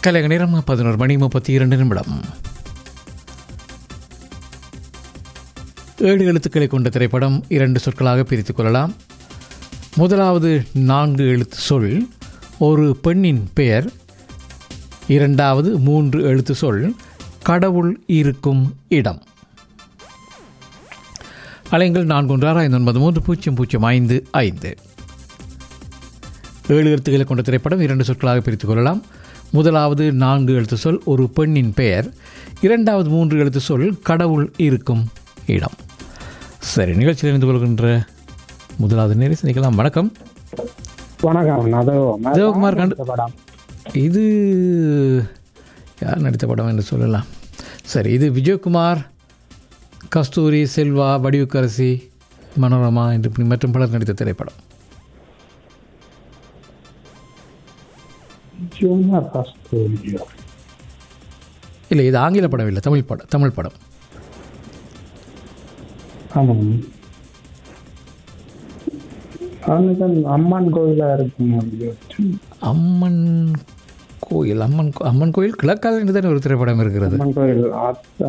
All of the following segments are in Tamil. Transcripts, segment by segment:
கலைக நேரம் பதினோரு மணி முப்பத்தி இரண்டு நிமிடம் ஏழு எழுத்துக்களை கொண்ட திரைப்படம் இரண்டு சொற்களாக பிரித்துக் கொள்ளலாம் முதலாவது நான்கு எழுத்து சொல் ஒரு பெண்ணின் பெயர் இரண்டாவது மூன்று எழுத்து சொல் கடவுள் இருக்கும் இடம் அலைங்கள் நான்கு ஒன்று ஆறு ஐந்து ஒன்பது மூன்று பூஜ்ஜியம் பூஜ்ஜியம் ஐந்து ஐந்து ஏழு எழுத்துக்களை கொண்ட திரைப்படம் இரண்டு சொற்களாக பிரித்துக் கொள்ளலாம் முதலாவது நான்கு எழுத்து சொல் ஒரு பெண்ணின் பெயர் இரண்டாவது மூன்று எழுத்து சொல் கடவுள் இருக்கும் இடம் சரி நிகழ்ச்சியில் இருந்து கொள்கின்ற முதலாவது நேரம் சந்திக்கலாம் வணக்கம் வணக்கம் அதோ தேவகுமார் கண்டு படம் இது யார் நடித்த படம் என்று சொல்லலாம் சரி இது விஜயகுமார் கஸ்தூரி செல்வா வடிவுக்கரசி மனோரமா என்று இப்படி மற்றும் பலர் நடித்த திரைப்படம் ஜூனியர் கஸ்தூரியோ இல்லை இது ஆங்கில படம் இல்லை தமிழ் படம் தமிழ் படம் ஆமாம் அவனுக்கு அம்மன் கோயிலா இருக்குங்க அம்மன் கோயில் அம்மன் கோ- அம்மன் கோயில் கிழக்கால என்று தானே ஒரு திரைப்படம் இருக்கிறது அம்மன் கோயில் ஆத்தா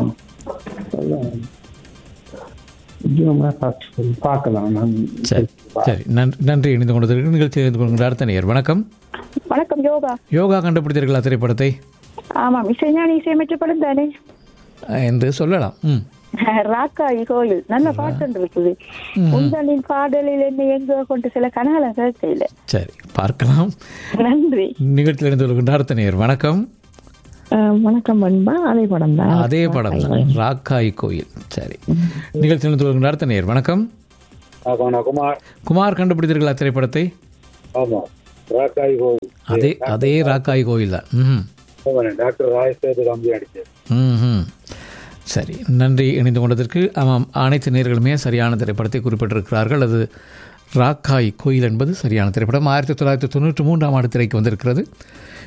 ஜூனியர் கஸ்தூரி பார்க்கலாம் நான் சரி சரி நன்றி நன்றி இணைந்து கொண்டதற்கு நிகழ்ச்சியில் இருந்து கொள்கின்ற அடுத்த நேயர் வணக்கம் வணக்கம் யோகா யோகா கண்டுபிடித்தீர்களா திரைப்படத்தை ஆமாம் இசைஞானி இசையமைச்ச படம் தானே அஹ், என்று சொல்லலாம் ம் ராக்காயி கோயில் நல்ல பாட்டு இருக்குது உங்களின் பாடலில் என்ன எங்க கொண்டு சில கனகல கேட்கல சரி பார்க்கலாம் நன்றி நிகழ்ச்சியில் இருந்து கொள்கின்ற அடுத்த நேயர் வணக்கம் வணக்கம் பண்பா அதே படம் தான் அதே படம் தான் ராக்காய் கோயில் சரி நிகழ்ச்சியில் இருந்து கொள்கின்ற அடுத்த நேயர் வணக்கம் குமார் குமார் கண்டுபிடித்தீர்களா திரைப்படத்தை ஆமா ராக்காய் கோவில் அதே அதே ராக்காய் கோயில் தான் ம் டாக்டர் ராஜசேது தம்பி அடிச்சது ம்ஹும். சரி நன்றி இணைந்து கொண்டதற்கு ஆமாம் அனைத்து நேர்களுமே சரியான திரைப்படத்தை குறிப்பிட்டிருக்கிறார்கள் அது ராக்காய் கோயில் என்பது சரியான திரைப்படம் ஆயிரத்தி தொள்ளாயிரத்தி தொண்ணூற்றி மூன்றாம் ஆண்டு திரைக்கு வந்திருக்கிறது